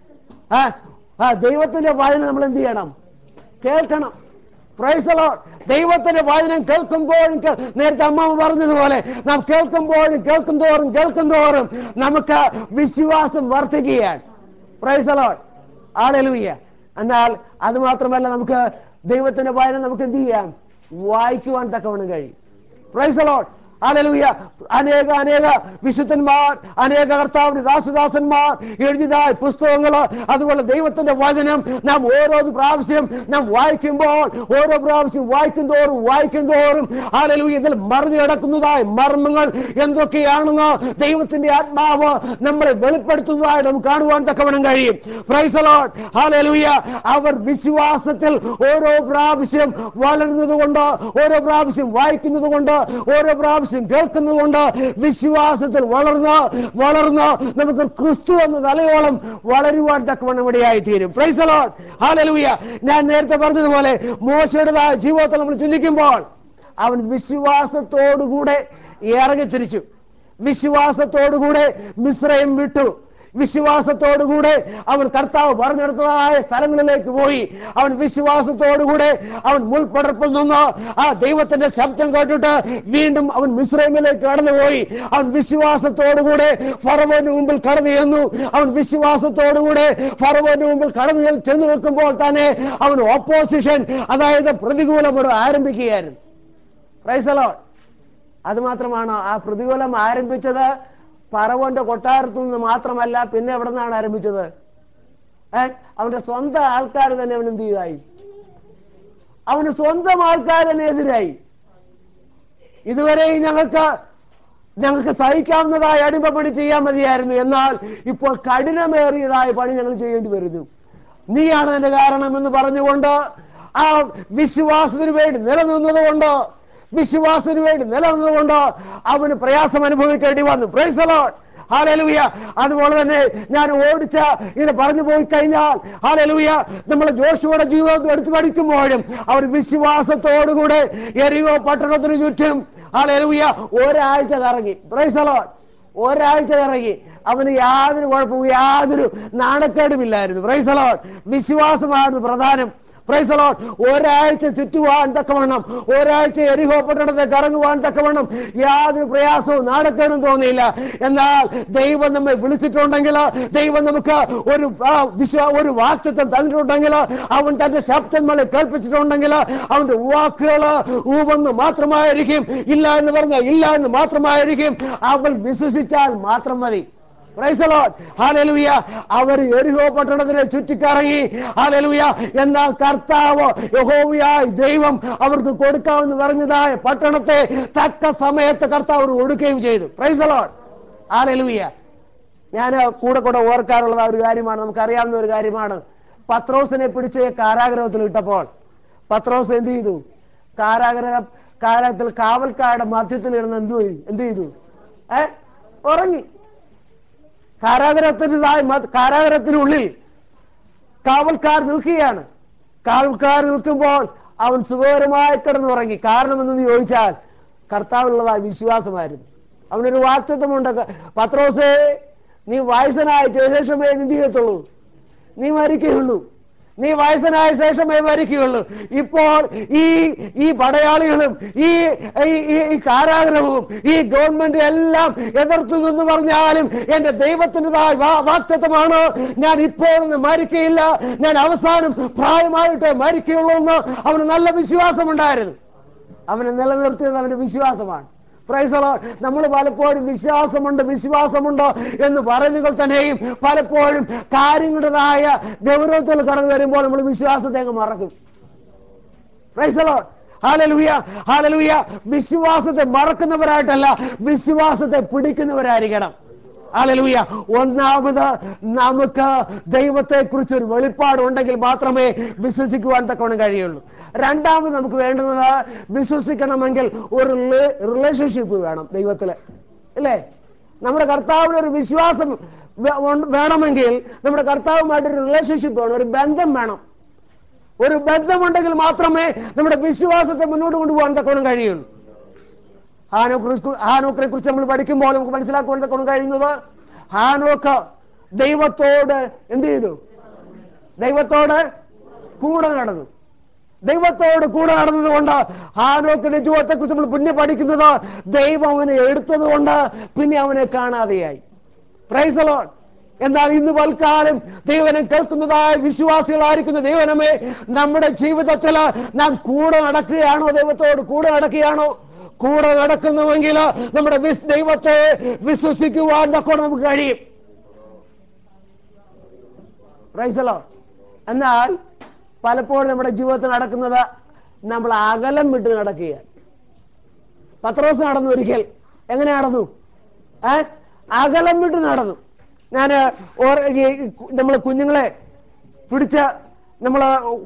ആ ആ ദൈവത്തിന്റെ വായന നമ്മൾ എന്ത് ചെയ്യണം കേൾക്കണം പ്രൈസ് the Lord. ദൈവത്തിന്റെ വചനം കേൾക്കുമ്പോഴും കേ- നേരത്തെ അമ്മ പറഞ്ഞതുപോലെ നാം കേൾക്കുമ്പോഴും കേൾക്കും തോറും കേൾക്കും തോറും നമുക്ക് വിശ്വാസം വർദ്ധിക്കുകയാണ് പ്രൈസ് ലോഡ് ആളെലുയ്യ എന്നാൽ അത് മാത്രമല്ല നമുക്ക് ദൈവത്തിന്റെ വായന നമുക്ക് എന്ത് ചെയ്യാം വായിക്കുവാൻ തക്കവണ്ണം കഴിയും പ്രൈസ് ലോഡ് ഹല്ലേലൂയ അനേക അനേക വിശുദ്ധന്മാർ അനേക കർത്താവിന്റെ ദാസദാസന്മാർ എഴുതിയതായ പുസ്തകങ്ങൾ അതുപോലെ ദൈവത്തിന്റെ വചനം നാം ഓരോ പ്രാവശ്യം നാം വായിക്കുമ്പോൾ ഓരോ പ്രാവശ്യം വായിക്കും തോറും വായിക്കും തോറും ഹല്ലേലൂയ ഇതിൽ മറിഞ്ഞു കിടക്കുന്നതായ മർമ്മങ്ങൾ എന്തൊക്കെയാണെന്ന് ദൈവത്തിന്റെ ആത്മാവ് നമ്മളെ വെളിപ്പെടുത്തുന്നതായി നമുക്ക് കാണുവാൻ തക്കവണ്ണം കഴിയും പ്രൈസ് ലോഡ് ഹല്ലേലൂയ അവർ വിശ്വാസത്തിൽ ഓരോ പ്രാവശ്യം വളരുന്നത് കൊണ്ട് ഓരോ പ്രാവശ്യം വായിക്കുന്നത് കൊണ്ട് ഓരോ പ്രാവശ്യം കേൾക്കുന്നത് കൊണ്ട് വിശ്വാസത്തിൽ വളർന്ന് വളർന്ന് നമുക്ക് ക്രിസ്തു എന്ന തലയോളം വളരുവാൻ തക്കവണ്ണം ഇടയായി തീരും പ്രൈസ് ലോഡ് ഹാലലൂയ ഞാൻ നേരത്തെ പറഞ്ഞതുപോലെ മോശയുടേതായ ജീവിതത്തിൽ നമ്മൾ ചിന്തിക്കുമ്പോൾ അവൻ വിശ്വാസത്തോടുകൂടെ ഇറങ്ങി തിരിച്ചു വിശ്വാസത്തോടുകൂടെ മിശ്രയം വിട്ടു വിശ്വാസത്തോടുകൂടെ അവൻ കർത്താവ് പറഞ്ഞെടുത്തതായ സ്ഥലങ്ങളിലേക്ക് പോയി അവൻ വിശ്വാസത്തോടുകൂടെ അവൻ മുൾപ്പടർപ്പിൽ നിന്ന് ആ ദൈവത്തിന്റെ ശബ്ദം കേട്ടിട്ട് വീണ്ടും അവൻ മിശ്രമിലേക്ക് കടന്നുപോയി അവൻ വിശ്വാസത്തോടുകൂടെ ഫറവോന്റെ മുമ്പിൽ കടന്നു ചെന്നു അവൻ വിശ്വാസത്തോടുകൂടെ ഫറവോന്റെ മുമ്പിൽ കടന്നു ചെന്ന് ചെന്ന് നിൽക്കുമ്പോൾ തന്നെ അവൻ ഓപ്പോസിഷൻ അതായത് പ്രതികൂലം ഇവിടെ ആരംഭിക്കുകയായിരുന്നു പ്രൈസലോ അത് മാത്രമാണ് ആ പ്രതികൂലം ആരംഭിച്ചത് പറവോന്റെ കൊട്ടാരത്തിൽ നിന്ന് മാത്രമല്ല പിന്നെ എവിടെ നിന്നാണ് ആരംഭിച്ചത് ഏ അവന്റെ സ്വന്തം ആൾക്കാർ തന്നെ അവൻ എന്ത് ചെയ്തായി അവന് സ്വന്തം ആൾക്കാർ തന്നെ എതിരായി ഇതുവരെയും ഞങ്ങൾക്ക് ഞങ്ങൾക്ക് സഹിക്കാവുന്നതായ അടിമപ്പണി ചെയ്യാൻ മതിയായിരുന്നു എന്നാൽ ഇപ്പോൾ കഠിനമേറിയതായ പണി ഞങ്ങൾ ചെയ്യേണ്ടി വരുന്നു നീയാണ് അതിന്റെ കാരണം എന്ന് പറഞ്ഞുകൊണ്ട് ആ വിശ്വാസത്തിന് വേണ്ടി നിലനിന്നത് കൊണ്ട് വിശ്വാസത്തിന് വേണ്ടി നിലനിന്നുകൊണ്ട് അവന് പ്രയാസം അനുഭവിക്കേണ്ടി വന്നു പ്രൈസ് the Lord. ഹാലലുയ അതുപോലെ തന്നെ ഞാൻ ഓടിച്ച ഇത് പറഞ്ഞു പോയി കഴിഞ്ഞാൽ ഹാലലുയ നമ്മൾ ജോഷുവയുടെ ജീവിതത്തിൽ എടുത്തു പഠിക്കുമ്പോഴും അവർ വിശ്വാസത്തോടുകൂടെ എരിയോ പട്ടണത്തിന് ചുറ്റും ഹാലലുയ ഒരാഴ്ച കറങ്ങി പ്രൈസ് the Lord. ഒരാഴ്ച ഇറങ്ങി അവന് യാതൊരു കുഴപ്പവും യാതൊരു നാണക്കേടുമില്ലായിരുന്നു പ്രൈസ് the Lord. വിശ്വാസമായിരുന്നു പ്രധാനം പ്രൈസ് the Lord. ഒരാഴ്ച ചുറ്റുവാൻ തക്കവണ്ണം ഒരാഴ്ച എരിഹോ പട്ടണത്തെ കറങ്ങുവാൻ തക്കവണ്ണം യാതൊരു പ്രയാസവും നാടക്കേടും തോന്നിയില്ല എന്നാൽ ദൈവം നമ്മെ വിളിച്ചിട്ടുണ്ടെങ്കിൽ ദൈവം നമുക്ക് ഒരു ആ, വിശ്വാ ഒരു വാക്തത്വം തന്നിട്ടുണ്ടെങ്കിൽ അവൻ തന്റെ ശബ്ദം നമ്മളെ കേൾപ്പിച്ചിട്ടുണ്ടെങ്കിൽ അവന്റെ വാക്കുകൾ ഊവെന്ന് മാത്രമായിരിക്കും ഇല്ല എന്ന് പറഞ്ഞാൽ ഇല്ല എന്ന് മാത്രമായിരിക്കും അവൾ വിശ്വസിച്ചാൽ മാത്രം മതി Praise the Lord. Hallelujah. അവർ എരിഹോ പട്ടണത്തിനെ ചുറ്റിക്കറങ്ങി ഹാലലുയ എന്നാൽ കർത്താവ് യഹോവയായ ദൈവം അവർക്ക് കൊടുക്കാമെന്ന് പറഞ്ഞതായ പട്ടണത്തെ തക്ക സമയത്ത് കർത്താവ് അവർക്ക് കൊടുക്കുകയും ചെയ്തു പ്രൈസ് the Lord. ഹാലലുയ ഞാൻ കൂടെ കൂടെ ഓർക്കാറുള്ളത് ആ ഒരു കാര്യമാണ് നമുക്കറിയാവുന്ന ഒരു കാര്യമാണ് പത്രോസിനെ പിടിച്ച് കാരാഗ്രഹത്തിൽ ഇട്ടപ്പോൾ പത്രോസ് എന്ത് ചെയ്തു കാരാഗ്രഹ കാരാഗ്രഹത്തിൽ കാവൽക്കാരുടെ മധ്യത്തിൽ ഇരുന്ന് എന്ത് ചെയ്തു എന്ത് ചെയ്തു ഏ ഉറങ്ങി കാരാഗ്രഹത്തിൻ്റെതായ കാരാഗ്രഹത്തിനുള്ളിൽ കാവൽക്കാർ നിൽക്കുകയാണ് കാവൽക്കാർ നിൽക്കുമ്പോൾ അവൻ സുഖകരമായി കിടന്നുറങ്ങി കാരണം എന്തെന്ന് ചോദിച്ചാൽ കർത്താവിനുള്ളതായ വിശ്വാസമായിരുന്നു അവനൊരു വാക്തത്വമുണ്ട് പത്രോസേ നീ വയസ്സനായ ശേഷമേ എന്ത് ചെയ്യത്തുള്ളൂ നീ മരിക്കുകയുള്ളൂ നീ വയസ്സനായ ശേഷമേ മരിക്കുകയുള്ളൂ ഇപ്പോൾ ഈ ഈ പടയാളികളും ഈ ഈ- ഈ- ഈ കാരാഗ്രഹവും ഈ ഗവൺമെന്റ് എല്ലാം എതിർത്തു നിന്ന് പറഞ്ഞാലും എന്റെ ദൈവത്തിൻ്റെതായ വാക്തത്വമാണ് ഞാൻ ഇപ്പോഴൊന്നും മരിക്കയില്ല ഞാൻ അവസാനം പ്രായമായിട്ട് മരിക്കുകയുള്ളൂ എന്ന് അവന് നല്ല വിശ്വാസമുണ്ടായിരുന്നു അവനെ നിലനിർത്തിയത് അവന്റെ വിശ്വാസമാണ് പ്രൈസലോ നമ്മൾ പലപ്പോഴും വിശ്വാസമുണ്ട് വിശ്വാസമുണ്ട് എന്ന് പറയുന്നതിൽ തന്നെയും പലപ്പോഴും കാര്യങ്ങളുടേതായ ഗൗരവത്തിൽ കടന്നു വരുമ്പോൾ നമ്മൾ വിശ്വാസത്തെ അങ്ങ് മറക്കും പ്രൈസലോ ഹാലലുയ ഹാലലുയ വിശ്വാസത്തെ മറക്കുന്നവരായിട്ടല്ല വിശ്വാസത്തെ പിടിക്കുന്നവരായിരിക്കണം ഹാലലുയ ഒന്നാമത് നമുക്ക് ദൈവത്തെ കുറിച്ച് ഒരു വെളിപ്പാട് ഉണ്ടെങ്കിൽ മാത്രമേ വിശ്വസിക്കുവാൻ തക്കവണ്ണം കഴിയുള്ളൂ രണ്ടാമത് നമുക്ക് വേണ്ടുന്നത് വിശ്വസിക്കണമെങ്കിൽ ഒരു റിലേഷൻഷിപ്പ് വേണം ദൈവത്തില് ഇല്ലേ നമ്മുടെ കർത്താവിന് ഒരു വിശ്വാസം വേ- ഉണ്ട്- വേണമെങ്കിൽ നമ്മുടെ കർത്താവുമായിട്ട് ഒരു റിലേഷൻഷിപ്പ് വേണം ഒരു ബന്ധം വേണം ഒരു ബന്ധമുണ്ടെങ്കിൽ മാത്രമേ നമ്മുടെ വിശ്വാസത്തെ മുന്നോട്ട് കൊണ്ടുപോകാൻ തക്കവണ്ണം കഴിയുള്ളൂ ഹാനോക്കിനെ ഹാനോക്കിനെ കുറിച്ച് നമ്മൾ പഠിക്കുമ്പോൾ നമുക്ക് മനസ്സിലാക്കുവാൻ തക്കവണ്ണം കഴിയുന്നത് ഹാനോക്ക് ദൈവത്തോട് എന്ത് ചെയ്തു ദൈവത്തോട് കൂടെ നടന്നു ദൈവത്തോട് കൂടെ നടന്നത് കൊണ്ട് ഹാനോക്കിന്റെ ജീവിതത്തെ കുറിച്ച് നമ്മൾ പിന്നെ പഠിക്കുന്നത് ദൈവം അവനെ എടുത്തത് കൊണ്ട് പിന്നെ അവനെ കാണാതെയായി പ്രൈസലോൺ എന്നാൽ ഇന്ന് പൽക്കാലം ദൈവനം കേൾക്കുന്നതായ വിശ്വാസികളായിരിക്കുന്ന ദൈവനമേ നമ്മുടെ ജീവിതത്തിൽ നാം കൂടെ നടക്കുകയാണോ ദൈവത്തോട് കൂടെ നടക്കുകയാണോ കൂടെ നടക്കുന്നുവെങ്കിൽ നമ്മുടെ വിസ്- ദൈവത്തെ വിശ്വസിക്കുവാൻ തക്കോടെ നമുക്ക് കഴിയും പ്രൈസലോ എന്നാൽ പലപ്പോഴും നമ്മുടെ ജീവിതത്തിൽ നടക്കുന്നത് നമ്മൾ അകലം വിട്ട് നടക്കുകയാണ് പത്രോസ് നടന്നു ഒരിക്കൽ എങ്ങനെ നടന്നു ഏ അകലം വിട്ട് നടന്നു ഞാൻ നമ്മൾ കുഞ്ഞുങ്ങളെ പിടിച്ച നമ്മൾ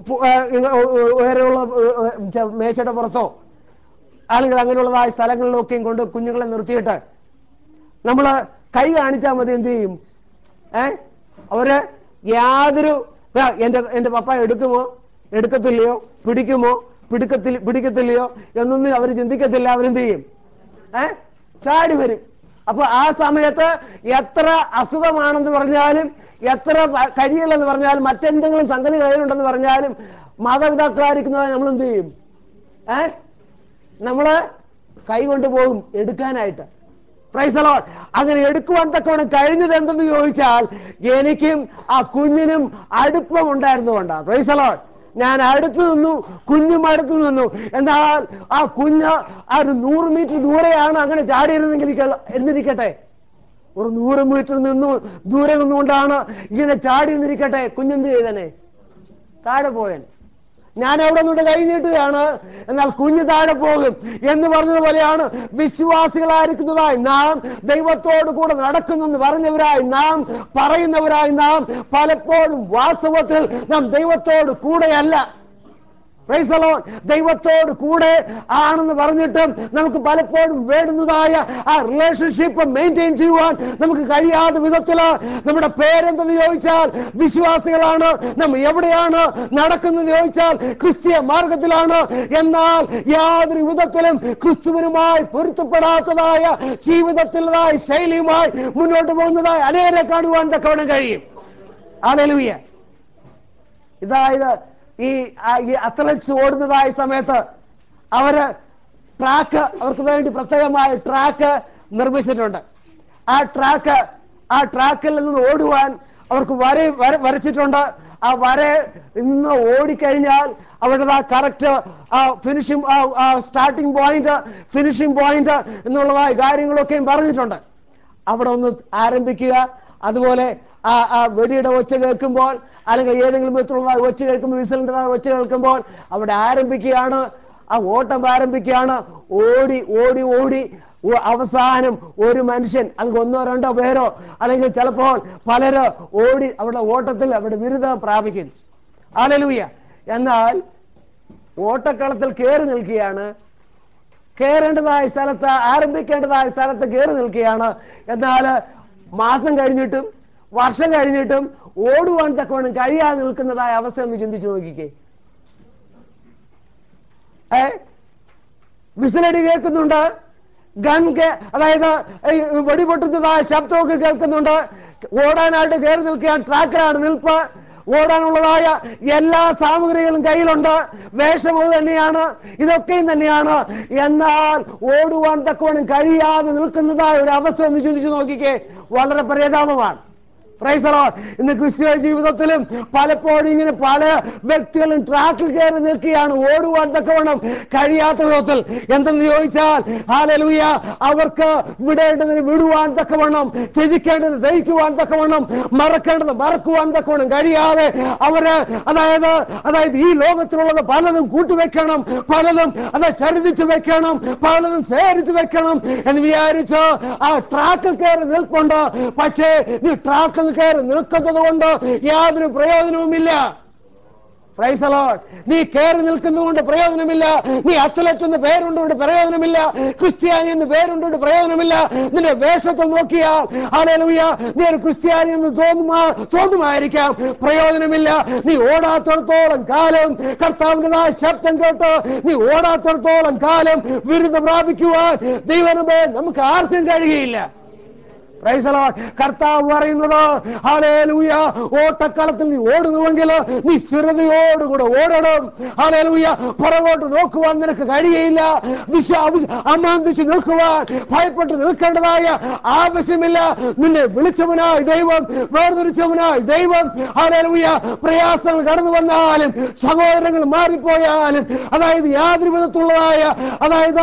ഉയരമുള്ള ഏ, ചെ- മേശയുടെ പുറത്തോ ആളുകൾ അങ്ങനെയുള്ളതായ സ്ഥലങ്ങളിലൊക്കെയും കൊണ്ട് കുഞ്ഞുങ്ങളെ നിർത്തിയിട്ട് നമ്മൾ കൈ കാണിച്ചാൽ മതി എന്ത് ചെയ്യും ഏ അവര് യാതൊരു ആ, എന്റെ എന്റെ പപ്പ എടുക്കുമോ എടുക്കത്തില്ലയോ പിടിക്കുമോ പിടിക്കത്തിൽ പിടിക്കത്തില്ലയോ എന്നൊന്നും അവർ ചിന്തിക്കത്തില്ല അവരെന്ത് ചെയ്യും ഏ ചാടി വരും അപ്പൊ ആ സമയത്ത് എത്ര അസുഖമാണെന്ന് പറഞ്ഞാലും എത്ര വ- കഴിയില്ലെന്ന് പറഞ്ഞാലും മറ്റെന്തെങ്കിലും സംഗതി കയ്യിലുണ്ടെന്ന് പറഞ്ഞാലും മാതാപിതാക്കളായിരിക്കുന്നതായി നമ്മൾ എന്ത് ചെയ്യും ഏ നമ്മള് കൈ കൊണ്ടുപോകും എടുക്കാനായിട്ട് പ്രൈസലോ അങ്ങനെ എടുക്കുവാൻ തക്കവണ്ണം കഴിഞ്ഞത് എന്തെന്ന് ചോദിച്ചാൽ എനിക്കും ആ കുഞ്ഞിനും അടുപ്പം ഉണ്ടായിരുന്നുകൊണ്ടാ പ്രൈസലോ ഞാൻ അടുത്തു നിന്നു കുഞ്ഞും അടുത്തു നിന്നു എന്നാൽ ആ കുഞ്ഞ് ആ ഒരു നൂറ് മീറ്റർ ദൂരെയാണ് അങ്ങനെ ചാടിയിരുന്നെങ്കിൽ ഇരിക്ക- എന്നിരിക്കട്ടെ ഒരു നൂറ് മീറ്റർ നിന്നു ദൂരെ നിന്നുകൊണ്ടാണ് ഇങ്ങനെ ചാടി എന്നിരിക്കട്ടെ കുഞ്ഞെന്ത് ചെയ്തനെ താഴെ പോയൻ ഞാൻ അവിടെ നിന്നുകൊണ്ട് കൈ നീട്ടുകയാണ് എന്നാൽ കുഞ്ഞ് താഴെ പോകും എന്ന് പറഞ്ഞതുപോലെയാണ് വിശ്വാസികളായിരിക്കുന്നതായി നാം ദൈവത്തോട് കൂടെ നടക്കുന്നെന്ന് പറഞ്ഞവരായി നാം പറയുന്നവരായി നാം പലപ്പോഴും വാസ്തവത്തിൽ നാം ദൈവത്തോട് കൂടെയല്ല Praise the Lord. ദൈവത്തോട് കൂടെ ആണെന്ന് പറഞ്ഞിട്ടും നമുക്ക് പലപ്പോഴും വേണ്ടുന്നതായ ആ റിലേഷൻഷിപ്പ് മെയിൻറ്റെയിൻ ചെയ്യുവാൻ നമുക്ക് കഴിയാത്ത വിധത്തില് നമ്മുടെ പേരെന്തെന്ന് ചോദിച്ചാൽ വിശ്വാസികളാണ് നാം എവിടെയാണ് നടക്കുന്നത് ചോദിച്ചാൽ ക്രിസ്തീയ മാർഗത്തിലാണ് എന്നാൽ യാതൊരു വിധത്തിലും ക്രിസ്തുവിനുമായി പൊരുത്തപ്പെടാത്തതായ ജീവിതത്തിലതായ ശൈലിയുമായി മുന്നോട്ട് പോകുന്നതായി അനേരെ കാണുവാൻ തക്കവണ്ണം കഴിയും ആലലുയ്യ ഇതായത് ഈ ആ, ഈ അത്ലറ്റ്സ് ഓടുന്നതായ സമയത്ത് അവര് ട്രാക്ക് അവർക്ക് വേണ്ടി പ്രത്യേകമായ ട്രാക്ക് നിർമ്മിച്ചിട്ടുണ്ട് ആ ട്രാക്ക് ആ ട്രാക്കിൽ നിന്ന് ഓടുവാൻ അവർക്ക് വര വര- വരച്ചിട്ടുണ്ട് ആ വര ഇന്ന് ഓടിക്കഴിഞ്ഞാൽ അവരുടെ ആ കറക്റ്റ് ആ ഫിനിഷിംഗ് ആ സ്റ്റാർട്ടിംഗ് പോയിന്റ് ഫിനിഷിംഗ് പോയിന്റ് എന്നുള്ളതായ കാര്യങ്ങളൊക്കെയും പറഞ്ഞിട്ടുണ്ട് അവിടെ ഒന്ന് ആരംഭിക്കുക അതുപോലെ ആ ആ വെടിയുടെ ഒച്ച കേൾക്കുമ്പോൾ അല്ലെങ്കിൽ ഏതെങ്കിലും വിധത്തിലുള്ള ഒച്ച കേൾക്കുമ്പോൾ വിസലിൻ്റെ ഒച്ച കേൾക്കുമ്പോൾ അവിടെ ആരംഭിക്കുകയാണ് ആ ഓട്ടം ആരംഭിക്കുകയാണ് ഓടി ഓടി ഓടി ഒ- അവസാനം ഒരു മനുഷ്യൻ അല്ലെങ്കിൽ ഒന്നോ രണ്ടോ പേരോ അല്ലെങ്കിൽ ചിലപ്പോൾ പലരോ ഓടി അവിടെ ഓട്ടത്തിൽ അവിടെ ബിരുദം പ്രാപിക്കുന്നു ആലലുയ എന്നാൽ ഓട്ടക്കളത്തിൽ കയറി നിൽക്കുകയാണ് കയറേണ്ടതായ സ്ഥലത്ത് ആരംഭിക്കേണ്ടതായ സ്ഥലത്ത് കയറി നിൽക്കുകയാണ് എന്നാൽ മാസം കഴിഞ്ഞിട്ടും വർഷം കഴിഞ്ഞിട്ടും ഓടുവാൻ തക്കവണ്ണം കഴിയാതെ നിൽക്കുന്നതായ അവസ്ഥ ഒന്ന് ചിന്തിച്ചു നോക്കിക്കേ ഏ വിസിലടി കേൾക്കുന്നുണ്ട് ഗൺ കേ- അതായത് ഈ വെടിപൊട്ടുന്നതായ ശബ്ദമൊക്കെ കേൾക്കുന്നുണ്ട് ഓടാനായിട്ട് കയറി നിൽക്കാൻ ട്രാക്കിലാണ് നിൽപ്പ് ഓടാനുള്ളതായ എല്ലാ സാമഗ്രികളും കയ്യിലുണ്ട് വേഷം അത് തന്നെയാണ് ഇതൊക്കെയും തന്നെയാണ് എന്നാൽ ഓടുവാൻ തക്കവണ്ണം കഴിയാതെ നിൽക്കുന്നതായ ഒരു അവസ്ഥ ഒന്ന് ചിന്തിച്ചു നോക്കിക്കേ വളരെ പരിതാപമാണ് Praise the Lord. ഇന്ന് ക്രിസ്തീയ ജീവിതത്തിലും പലപ്പോഴും ഇങ്ങനെ പല വ്യക്തികളും ട്രാക്കിൽ കയറി നിൽക്കുകയാണ് ഓടുവാൻ തക്കവണ്ണം കഴിയാത്ത വിധത്തിൽ എന്തെന്ന് ചോദിച്ചാൽ ഹാലലൂയ അവർക്ക് വിടേണ്ടതിന് വിടുവാൻ തക്കവണ്ണം ത്യജിക്കേണ്ടത് ദഹിക്കുവാൻ തക്കവണ്ണം മറക്കേണ്ടത് മറക്കുവാൻ തക്കവണ്ണം കഴിയാതെ അവര് അതായത് അതായത് ഈ ലോകത്തിലുള്ളത് പലതും കൂട്ടിവെക്കണം പലതും അത് ചരിതിച്ചു വെക്കണം പലതും ശേഖരിച്ചു വെക്കണം എന്ന് വിചാരിച്ച് ആ ട്രാക്കിൽ കയറി നിൽപ്പുണ്ട് പക്ഷേ നീ ട്രാക്കിൽ കയറി നിൽക്കുന്നത് കൊണ്ട് യാതൊരു പ്രയോജനവുമില്ല Praise the Lord. നീ കയറി നിൽക്കുന്നതുകൊണ്ട് പ്രയോജനമില്ല നീ അത്ലറ്റ് എന്ന് പേരുണ്ടോണ്ട് പ്രയോജനമില്ല ക്രിസ്ത്യാനി എന്ന് പേരുണ്ടോണ്ട് പ്രയോജനമില്ല നിന്റെ വേഷത്തിൽ നോക്കിയാൽ ആലൂയ നീ ഒരു ക്രിസ്ത്യാനി എന്ന് തോന്നുമാ തോന്നുമായിരിക്കാം പ്രയോജനമില്ല നീ ഓടാത്തിടത്തോളം കാലം കർത്താവിൻ്റെതായ ശബ്ദം കേട്ട് നീ ഓടാത്തിടത്തോളം കാലം വിരുദ്ധ പ്രാപിക്കുവാൻ ദൈവമേ നമുക്ക് ആർക്കും കഴിയുകയില്ല Praise the Lord. കർത്താവ് പറയുന്നത് ഹാലേലൂയ ഓട്ടക്കളത്തിൽ നീ ഓടുന്നുവെങ്കിൽ നീ സ്ഥിരതയോടുകൂടെ ഓടണം ഹാലേലൂയ പുറകോട്ട് നോക്കുവാൻ നിനക്ക് കഴിയയില്ല വിശ അവിശ- അമാന്തിച്ച് നിൽക്കുവാൻ ഭയപ്പെട്ട് നിൽക്കേണ്ടതായ ആവശ്യമില്ല നിന്നെ വിളിച്ചവനായി ദൈവം വേർതിരിച്ചവനായി ദൈവം ഹാലേലൂയ പ്രയാസങ്ങൾ കടന്നു വന്നാലും സഹോദരങ്ങൾ മാറിപ്പോയാലും അതായത് യാതൊരു വിധത്തിലുള്ളതായ അതായത്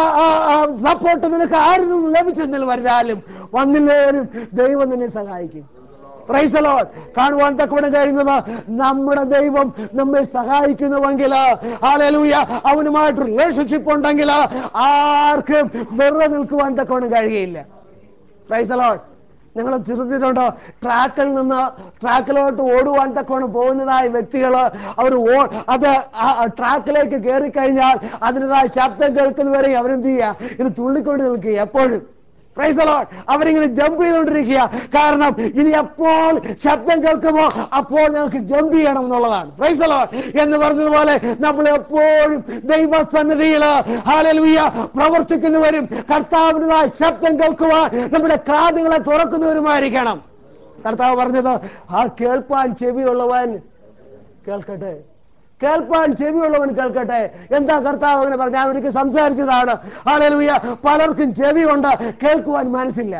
സപ്പോർട്ട് നിനക്ക് ആരിൽ നിന്നും ലഭിച്ചെന്നിൽ വരുന്നാലും വന്നില്ലേലും ദൈവം നിന്നെ സഹായിക്കും Praise the Lord. കാണുവാൻ തക്കവണ്ണം കഴിയുന്നത് നമ്മുടെ ദൈവം നമ്മെ സഹായിക്കുന്നുവെങ്കിൽ ഹാലലൂയ അവനുമായിട്ട് റിലേഷൻഷിപ്പ് ഉണ്ടെങ്കിൽ ആർക്കും വെറുതെ നിൽക്കുവാൻ തക്കവണ്ണം കഴിയുകയില്ല പ്രൈസ് ലോഡ് നിങ്ങൾ ചിന്തിച്ചിട്ടുണ്ടോ ട്രാക്കിൽ നിന്ന് ട്രാക്കിലോട്ട് ഓടുവാൻ തക്കവണ്ണം പോകുന്നതായ വ്യക്തികൾ അവർ ഓ അത് ആ ട്രാക്കിലേക്ക് കയറി കഴിഞ്ഞാൽ അതിൻ്റെതായ ശബ്ദം കേൾക്കുന്നവരെ അവരെന്ത് ചെയ്യുക ഇത് തുള്ളിക്കൊണ്ട് നിൽക്കുക എപ്പോഴും Praise the Lord. അവരിങ്ങനെ ജമ്പ് ചെയ്തുകൊണ്ടിരിക്കുക കാരണം ഇനി എപ്പോൾ ശബ്ദം കേൾക്കുമോ അപ്പോൾ ഞങ്ങൾക്ക് ജമ്പ് ചെയ്യണം എന്നുള്ളതാണ് പ്രൈസ് the Lord. എന്ന് പറഞ്ഞതുപോലെ നമ്മൾ എപ്പോഴും ദൈവസന്നിധിയിൽ ഹാലലുയ പ്രവർത്തിക്കുന്നവരും കർത്താവിൻ്റെതായ ശബ്ദം കേൾക്കുവാൻ നമ്മുടെ കാതുകളെ തുറക്കുന്നവരുമായിരിക്കണം കർത്താവ് പറഞ്ഞത് ആ കേൾപ്പാൻ ചെവിയുള്ളവൻ കേൾക്കട്ടെ കേൾപ്പാൻ ചെവിയുള്ളവൻ കേൾക്കട്ടെ എന്താ കർത്താവ് അങ്ങനെ പറഞ്ഞു ഞാൻ ഒരിക്കൽ സംസാരിച്ചതാണ് ആലലുയ പലർക്കും ചെവിയുണ്ട് കേൾക്കുവാൻ മനസ്സില്ല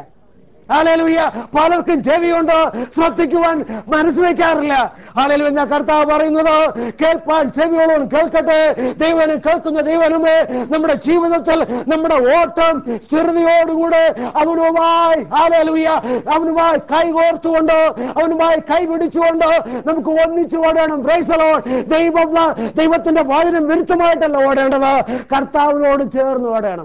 ആലലുയ പലർക്കും ചെവിയുണ്ട് ശ്രദ്ധിക്കുവാൻ മനസ്സ് വയ്ക്കാറില്ല ആലലു എന്ന കർത്താവ് പറയുന്നത് കേൾപ്പാൻ ചെവിയുള്ളവൻ കേൾക്കട്ടെ ദൈവനെ കേൾക്കുന്ന ദൈവനുമേ നമ്മുടെ ജീവിതത്തിൽ നമ്മുടെ ഓട്ടം സ്ഥിരതയോടുകൂടെ അവനുമായി ആലലുയ അവനുമായി കൈകോർത്തുകൊണ്ട് അവനുമായി കൈ പിടിച്ചുകൊണ്ട് നമുക്ക് ഒന്നിച്ചു ഓടണം പ്രൈസലോ ദൈവം ദൈവത്തിന്റെ വചനം വിരുദ്ധമായിട്ടല്ല ഓടേണ്ടത് കർത്താവിനോട് ചേർന്ന് ഓടണം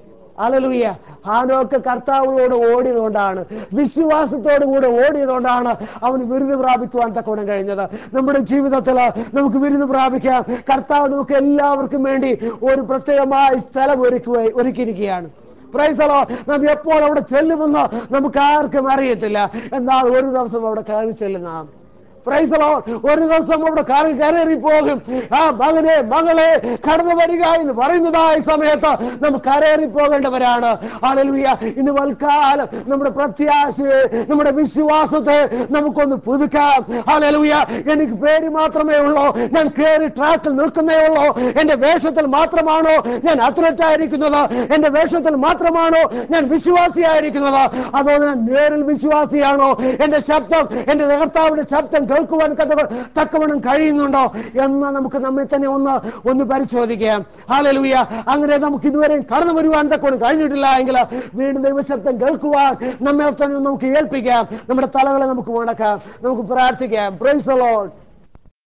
അലലുയ്യ ഹാനോക്ക് കർത്താവിനോട് ഓടിയതുകൊണ്ടാണ് വിശ്വാസത്തോടു കൂടെ ഓടിയതുകൊണ്ടാണ് അവന് വിരുന്ന് പ്രാപിക്കുവാൻ തക്കവണ്ണം കഴിഞ്ഞത് നമ്മുടെ ജീവിതത്തിൽ നമുക്ക് വിരുന്ന് പ്രാപിക്കാം കർത്താവ് നമുക്ക് എല്ലാവർക്കും വേണ്ടി ഒരു പ്രത്യേകമായ സ്ഥലം ഒരുക്കുക ഒരുക്കിയിരിക്കുകയാണ് പ്രൈസലോ നാം എപ്പോൾ അവിടെ ചെല്ലുമെന്ന് നമുക്ക് ആർക്കും അറിയത്തില്ല എന്നാൽ ഒരു ദിവസം അവിടെ കയറി ചെല്ലുന്ന Praise the Lord. ഒരു ദിവസം അവിടെ കാറിൽ കയറി പോകും ആ മകനെ മകളെ കടന്നു വരിക എന്ന് പറയുന്നതായ സമയത്ത് നമുക്ക് കരേറി പോകേണ്ടവരാണ് ആലലുയ ഇന്ന് വൽക്കാലം നമ്മുടെ പ്രത്യാശയെ നമ്മുടെ വിശ്വാസത്തെ നമുക്കൊന്ന് പുതുക്കാം ആലലുയ എനിക്ക് പേര് മാത്രമേ ഉള്ളൂ ഞാൻ കയറി ട്രാക്കിൽ നിൽക്കുന്നേ ഉള്ളൂ എന്റെ വേഷത്തിൽ മാത്രമാണോ ഞാൻ അത്ലറ്റ് ആയിരിക്കുന്നത് എന്റെ വേഷത്തിൽ മാത്രമാണോ ഞാൻ വിശ്വാസിയായിരിക്കുന്നത് അതോ ഞാൻ നേരിൽ വിശ്വാസിയാണോ എന്റെ ശബ്ദം എന്റെ കർത്താവിന്റെ ശബ്ദം കേൾക്കുവാൻ കഥ- തക്കവണ്ണം കഴിയുന്നുണ്ടോ എന്ന് നമുക്ക് നമ്മെ തന്നെ ഒന്ന് ഒന്ന് പരിശോധിക്കാം ഹാലലൂയ അങ്ങനെ നമുക്ക് ഇതുവരെ കടന്നു വരുവാൻ തക്കവണ്ണം കഴിഞ്ഞിട്ടില്ല എങ്കിൽ വീണ്ടും ദൈവശബ്ദം കേൾക്കുവാൻ നമ്മെ തന്നെ നമുക്ക് ഏൽപ്പിക്കാം നമ്മുടെ തലകളെ നമുക്ക് മുടക്കാം നമുക്ക് പ്രാർത്ഥിക്കാം പ്രൈസ് ലോഡ്